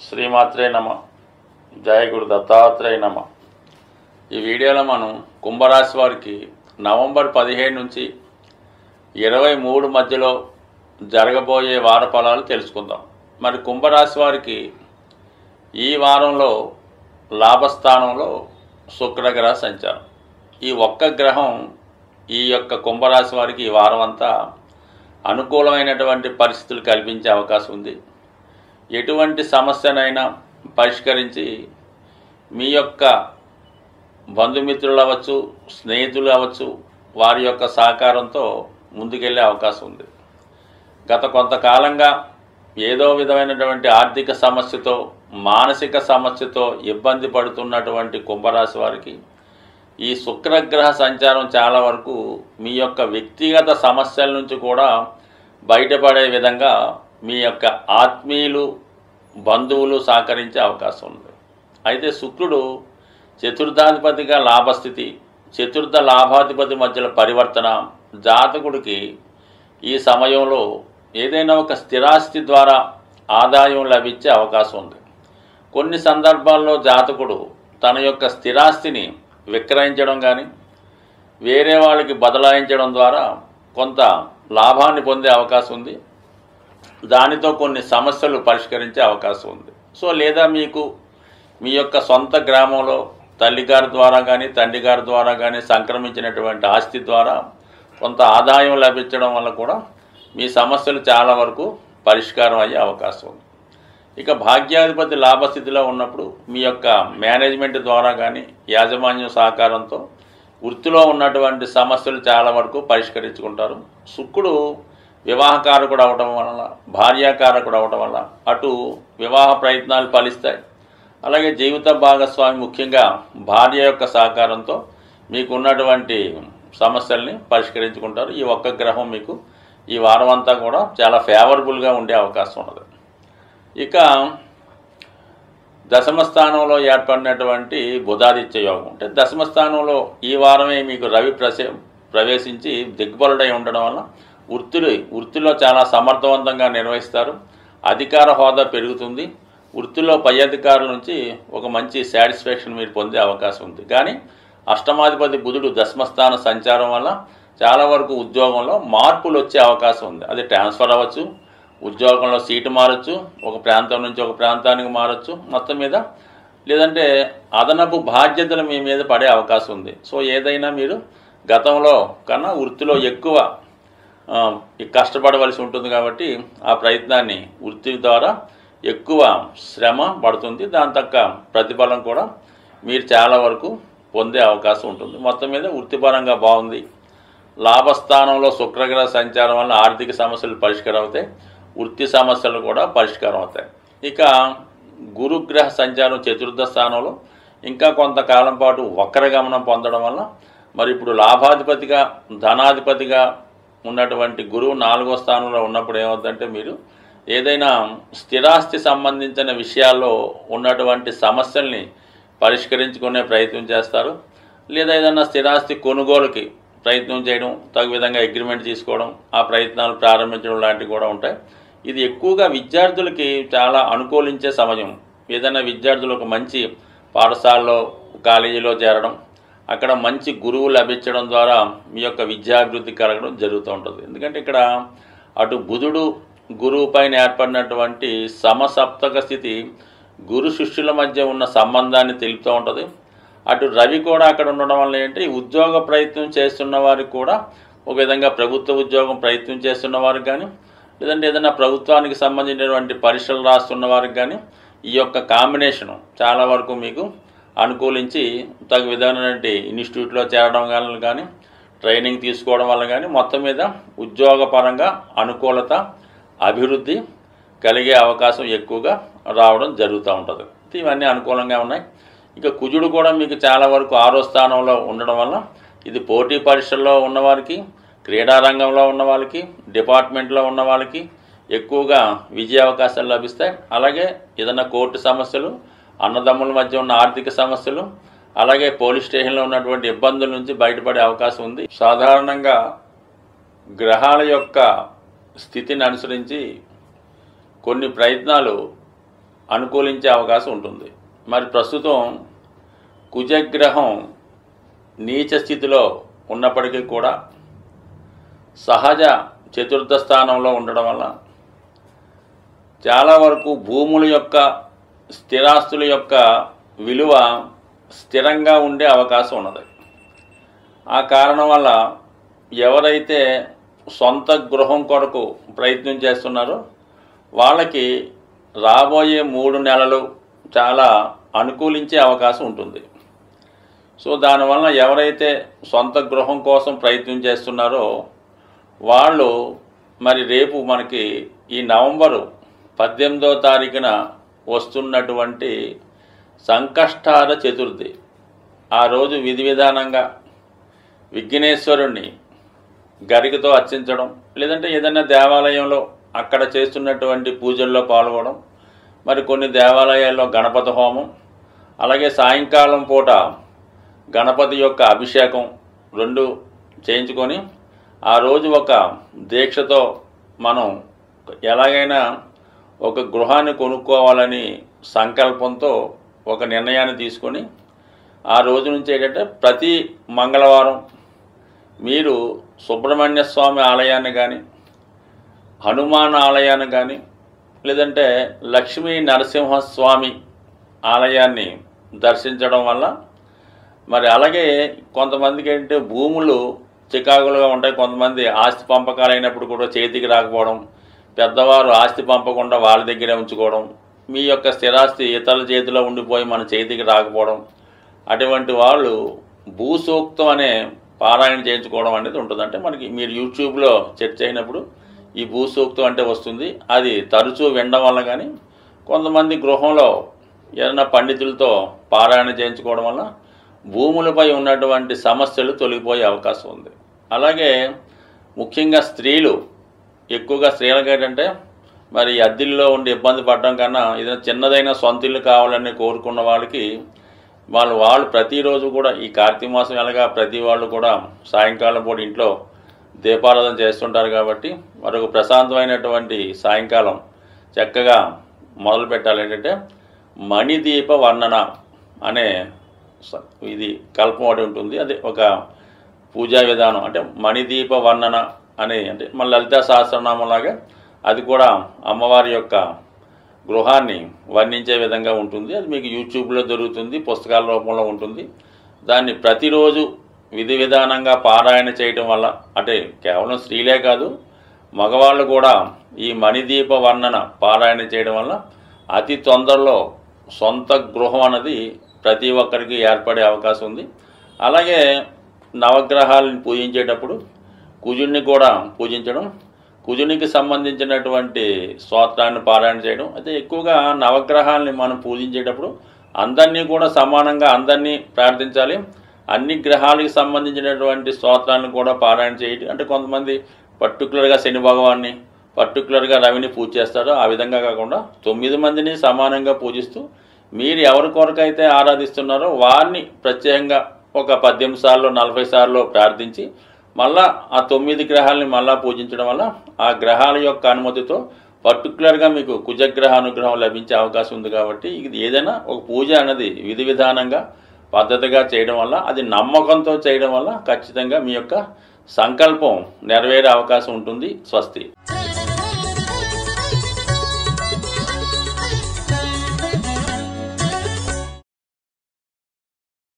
శ్రీమాత్రే నమ జయ గురు దత్తాత్రేయ నమ ఈ వీడియోలో మనం కుంభరాశి వారికి నవంబర్ పదిహేడు నుంచి ఇరవై మూడు మధ్యలో జరగబోయే వార ఫలాలు తెలుసుకుందాం మరి కుంభరాశి వారికి ఈ వారంలో లాభస్థానంలో శుక్రగ్రహ సంచారం ఈ ఒక్క గ్రహం ఈ యొక్క కుంభరాశి వారికి ఈ వారం అంతా అనుకూలమైనటువంటి పరిస్థితులు కల్పించే అవకాశం ఉంది ఎటువంటి సమస్యనైనా పరిష్కరించి మీ యొక్క బంధుమిత్రులు అవ్వచ్చు స్నేహితులు అవ్వచ్చు వారి యొక్క సహకారంతో ముందుకెళ్ళే అవకాశం ఉంది గత కొంతకాలంగా ఏదో విధమైనటువంటి ఆర్థిక సమస్యతో మానసిక సమస్యతో ఇబ్బంది పడుతున్నటువంటి కుంభరాశి వారికి ఈ శుక్రగ్రహ సంచారం చాలా వరకు మీ యొక్క వ్యక్తిగత సమస్యల నుంచి కూడా బయటపడే విధంగా మీ యొక్క ఆత్మీయులు బంధువులు సహకరించే అవకాశం ఉంది అయితే శుక్రుడు చతుర్థాధిపతిగా లాభస్థితి చతుర్థ లాభాధిపతి మధ్యలో పరివర్తన జాతకుడికి ఈ సమయంలో ఏదైనా ఒక స్థిరాస్తి ద్వారా ఆదాయం లభించే అవకాశం ఉంది కొన్ని సందర్భాల్లో జాతకుడు తన యొక్క స్థిరాస్తిని విక్రయించడం కానీ వేరే వాళ్ళకి బదలాయించడం ద్వారా కొంత లాభాన్ని పొందే అవకాశం ఉంది దానితో కొన్ని సమస్యలు పరిష్కరించే అవకాశం ఉంది సో లేదా మీకు మీ యొక్క సొంత గ్రామంలో తల్లిగారి ద్వారా కానీ తండ్రి గారి ద్వారా కానీ సంక్రమించినటువంటి ఆస్తి ద్వారా కొంత ఆదాయం లభించడం వల్ల కూడా మీ సమస్యలు చాలా వరకు పరిష్కారం అయ్యే అవకాశం ఉంది ఇక భాగ్యాధిపతి లాభస్థితిలో ఉన్నప్పుడు మీ యొక్క మేనేజ్మెంట్ ద్వారా కానీ యాజమాన్యం సహకారంతో వృత్తిలో ఉన్నటువంటి సమస్యలు చాలా వరకు పరిష్కరించుకుంటారు శుక్రుడు వివాహకారకుడు అవడం వలన భార్యాకారకుడు అవడం వల్ల అటు వివాహ ప్రయత్నాలు ఫలిస్తాయి అలాగే జీవిత భాగస్వామి ముఖ్యంగా భార్య యొక్క సహకారంతో మీకు ఉన్నటువంటి సమస్యల్ని పరిష్కరించుకుంటారు ఈ ఒక్క గ్రహం మీకు ఈ వారం అంతా కూడా చాలా ఫేవరబుల్గా ఉండే అవకాశం ఉన్నది ఇక దశమ స్థానంలో ఏర్పడినటువంటి బుధాదిత్య యోగం అంటే దశమ స్థానంలో ఈ వారమే మీకు రవి ప్రసే ప్రవేశించి దిగ్బలుడై ఉండడం వల్ల వృత్తులు వృత్తిలో చాలా సమర్థవంతంగా నిర్వహిస్తారు అధికార హోదా పెరుగుతుంది వృత్తిలో పై అధికారుల నుంచి ఒక మంచి సాటిస్ఫాక్షన్ మీరు పొందే అవకాశం ఉంది కానీ అష్టమాధిపతి బుధుడు దశమస్థాన సంచారం వల్ల చాలా వరకు ఉద్యోగంలో మార్పులు వచ్చే అవకాశం ఉంది అది ట్రాన్స్ఫర్ అవ్వచ్చు ఉద్యోగంలో సీటు మారచ్చు ఒక ప్రాంతం నుంచి ఒక ప్రాంతానికి మారచ్చు మొత్తం మీద లేదంటే అదనపు బాధ్యతలు మీ మీద పడే అవకాశం ఉంది సో ఏదైనా మీరు గతంలో కన్నా వృత్తిలో ఎక్కువ ఆ, కష్టపడవలసి ఉంటుంది కాబట్టి ఆ ప్రయత్నాన్ని వృత్తి ద్వారా ఎక్కువ శ్రమ పడుతుంది దాని తక్క ప్రతిఫలం కూడా మీరు చాలా వరకు పొందే అవకాశం ఉంటుంది మొత్తం మీద వృత్తిపరంగా బాగుంది లాభస్థానంలో శుక్రగ్రహ సంచారం వల్ల ఆర్థిక సమస్యలు పరిష్కారం అవుతాయి వృత్తి సమస్యలు కూడా పరిష్కారం అవుతాయి ఇక గురుగ్రహ సంచారం చతుర్థ స్థానంలో ఇంకా కొంతకాలం పాటు వక్రగమనం పొందడం వల్ల మరి ఇప్పుడు లాభాధిపతిగా ధనాధిపతిగా ఉన్నటువంటి గురువు నాలుగో స్థానంలో ఉన్నప్పుడు ఏమవుతుందంటే మీరు ఏదైనా స్థిరాస్తి సంబంధించిన విషయాల్లో ఉన్నటువంటి సమస్యల్ని పరిష్కరించుకునే ప్రయత్నం చేస్తారు లేదా ఏదైనా స్థిరాస్తి కొనుగోలుకి ప్రయత్నం చేయడం తగు విధంగా అగ్రిమెంట్ తీసుకోవడం ఆ ప్రయత్నాలు ప్రారంభించడం లాంటివి కూడా ఉంటాయి ఇది ఎక్కువగా విద్యార్థులకి చాలా అనుకూలించే సమయం ఏదైనా విద్యార్థులు ఒక మంచి పాఠశాలలో కాలేజీలో చేరడం అక్కడ మంచి గురువు లభించడం ద్వారా మీ యొక్క విద్యాభివృద్ధి కలగడం జరుగుతూ ఉంటుంది ఎందుకంటే ఇక్కడ అటు బుధుడు గురువు పైన ఏర్పడినటువంటి సమసప్తక స్థితి గురు శిష్యుల మధ్య ఉన్న సంబంధాన్ని తెలుపుతూ ఉంటుంది అటు రవి కూడా అక్కడ ఉండడం వల్ల ఏంటి ఈ ఉద్యోగ ప్రయత్నం చేస్తున్న వారికి కూడా ఒక విధంగా ప్రభుత్వ ఉద్యోగం ప్రయత్నం చేస్తున్న వారికి కానీ లేదంటే ఏదైనా ప్రభుత్వానికి సంబంధించినటువంటి పరీక్షలు రాస్తున్న వారికి కానీ ఈ యొక్క కాంబినేషను చాలా వరకు మీకు అనుకూలించి తగు విధమైనటువంటి ఇన్స్టిట్యూట్లో చేరడం వల్ల కానీ ట్రైనింగ్ తీసుకోవడం వల్ల కానీ మొత్తం మీద ఉద్యోగపరంగా అనుకూలత అభివృద్ధి కలిగే అవకాశం ఎక్కువగా రావడం జరుగుతూ ఉంటుంది ఇవన్నీ అనుకూలంగా ఉన్నాయి ఇక కుజుడు కూడా మీకు చాలా వరకు ఆరో స్థానంలో ఉండడం వల్ల ఇది పోటీ పరీక్షల్లో ఉన్నవారికి క్రీడా రంగంలో ఉన్న వాళ్ళకి డిపార్ట్మెంట్లో ఉన్న వాళ్ళకి ఎక్కువగా విజయ అవకాశాలు లభిస్తాయి అలాగే ఏదైనా కోర్టు సమస్యలు అన్నదమ్ముల మధ్య ఉన్న ఆర్థిక సమస్యలు అలాగే పోలీస్ స్టేషన్లో ఉన్నటువంటి ఇబ్బందుల నుంచి బయటపడే అవకాశం ఉంది సాధారణంగా గ్రహాల యొక్క స్థితిని అనుసరించి కొన్ని ప్రయత్నాలు అనుకూలించే అవకాశం ఉంటుంది మరి ప్రస్తుతం కుజగ్రహం నీచ స్థితిలో ఉన్నప్పటికీ కూడా సహజ చతుర్థ స్థానంలో ఉండడం వల్ల చాలా వరకు భూముల యొక్క స్థిరాస్తుల యొక్క విలువ స్థిరంగా ఉండే అవకాశం ఉన్నది ఆ కారణం వల్ల ఎవరైతే సొంత గృహం కొరకు ప్రయత్నం చేస్తున్నారో వాళ్ళకి రాబోయే మూడు నెలలు చాలా అనుకూలించే అవకాశం ఉంటుంది సో దానివల్ల ఎవరైతే సొంత గృహం కోసం ప్రయత్నం చేస్తున్నారో వాళ్ళు మరి రేపు మనకి ఈ నవంబరు పద్దెనిమిదో తారీఖున వస్తున్నటువంటి సంకష్టార చతుర్థి ఆ రోజు విధి విధానంగా విఘ్నేశ్వరుణ్ణి గరికతో అర్చించడం లేదంటే ఏదైనా దేవాలయంలో అక్కడ చేస్తున్నటువంటి పూజల్లో పాల్గొనడం మరి కొన్ని దేవాలయాల్లో గణపతి హోమం అలాగే సాయంకాలం పూట గణపతి యొక్క అభిషేకం రెండు చేయించుకొని ఆ రోజు ఒక దీక్షతో మనం ఎలాగైనా ఒక గృహాన్ని కొనుక్కోవాలని సంకల్పంతో ఒక నిర్ణయాన్ని తీసుకొని ఆ రోజు నుంచి ఏంటంటే ప్రతి మంగళవారం మీరు సుబ్రహ్మణ్య స్వామి ఆలయాన్ని కానీ హనుమాన్ ఆలయాన్ని కానీ లేదంటే లక్ష్మీ నరసింహస్వామి ఆలయాన్ని దర్శించడం వల్ల మరి అలాగే కొంతమందికి ఏంటంటే భూములు చికాకులుగా ఉంటాయి కొంతమంది ఆస్తి పంపకాలు అయినప్పుడు కూడా చేతికి రాకపోవడం పెద్దవారు ఆస్తి పంపకుండా వాళ్ళ దగ్గరే ఉంచుకోవడం మీ యొక్క స్థిరాస్తి ఇతరుల చేతిలో ఉండిపోయి మన చేతికి రాకపోవడం అటువంటి వాళ్ళు భూసూక్తం అనే పారాయణ చేయించుకోవడం అనేది ఉంటుంది అంటే మనకి మీరు యూట్యూబ్లో సెర్చ్ అయినప్పుడు ఈ భూసూక్తం అంటే వస్తుంది అది తరచూ వినడం వల్ల కానీ కొంతమంది గృహంలో ఏదైనా పండితులతో పారాయణ చేయించుకోవడం వల్ల భూములపై ఉన్నటువంటి సమస్యలు తొలగిపోయే అవకాశం ఉంది అలాగే ముఖ్యంగా స్త్రీలు ఎక్కువగా స్త్రీలకు ఏంటంటే మరి అద్దెల్లో ఉండి ఇబ్బంది పడడం కన్నా ఏదైనా చిన్నదైన సొంత ఇల్లు కావాలని కోరుకున్న వాళ్ళకి వాళ్ళు వాళ్ళు ప్రతిరోజు కూడా ఈ కార్తీక మాసం ఎలాగా ప్రతి వాళ్ళు కూడా సాయంకాలం పూట ఇంట్లో దీపారాధన చేస్తుంటారు కాబట్టి మరొక ప్రశాంతమైనటువంటి సాయంకాలం చక్కగా మొదలు పెట్టాలి ఏంటంటే మణిదీప వర్ణన అనే స- ఇది కల్పం ఒకటి ఉంటుంది అది ఒక పూజా విధానం అంటే మణిదీప వర్ణన అనే అంటే మన లలితా సహస్రనామంలాగా అది కూడా అమ్మవారి యొక్క గృహాన్ని వర్ణించే విధంగా ఉంటుంది అది మీకు యూట్యూబ్లో దొరుకుతుంది పుస్తకాల రూపంలో ఉంటుంది దాన్ని ప్రతిరోజు విధి విధానంగా పారాయణ చేయటం వల్ల అంటే కేవలం స్త్రీలే కాదు మగవాళ్ళు కూడా ఈ మణిదీప వర్ణన పారాయణ చేయడం వల్ల అతి తొందరలో సొంత గృహం అన్నది ప్రతి ఒక్కరికి ఏర్పడే అవకాశం ఉంది అలాగే నవగ్రహాలను పూజించేటప్పుడు కుజుడిని కూడా పూజించడం కుజునికి సంబంధించినటువంటి స్తోత్రాన్ని పారాయణ చేయడం అయితే ఎక్కువగా నవగ్రహాలని మనం పూజించేటప్పుడు అందరినీ కూడా సమానంగా అందరినీ ప్రార్థించాలి అన్ని గ్రహాలకు సంబంధించినటువంటి స్తోత్రాలను కూడా పారాయణ చేయడం అంటే కొంతమంది పర్టికులర్గా శని భగవాన్ని పర్టికులర్గా రవిని పూజ చేస్తారో ఆ విధంగా కాకుండా తొమ్మిది మందిని సమానంగా పూజిస్తూ మీరు ఎవరి కొరకైతే ఆరాధిస్తున్నారో వారిని ప్రత్యేకంగా ఒక పద్దెనిమిది సార్లు నలభై సార్లు ప్రార్థించి మళ్ళా ఆ తొమ్మిది గ్రహాలని మళ్ళా పూజించడం వల్ల ఆ గ్రహాల యొక్క అనుమతితో పర్టికులర్గా మీకు కుజగ్రహ అనుగ్రహం లభించే అవకాశం ఉంది కాబట్టి ఇది ఏదైనా ఒక పూజ అనేది విధి విధానంగా పద్ధతిగా చేయడం వల్ల అది నమ్మకంతో చేయడం వల్ల ఖచ్చితంగా మీ యొక్క సంకల్పం నెరవేరే అవకాశం ఉంటుంది స్వస్తి జై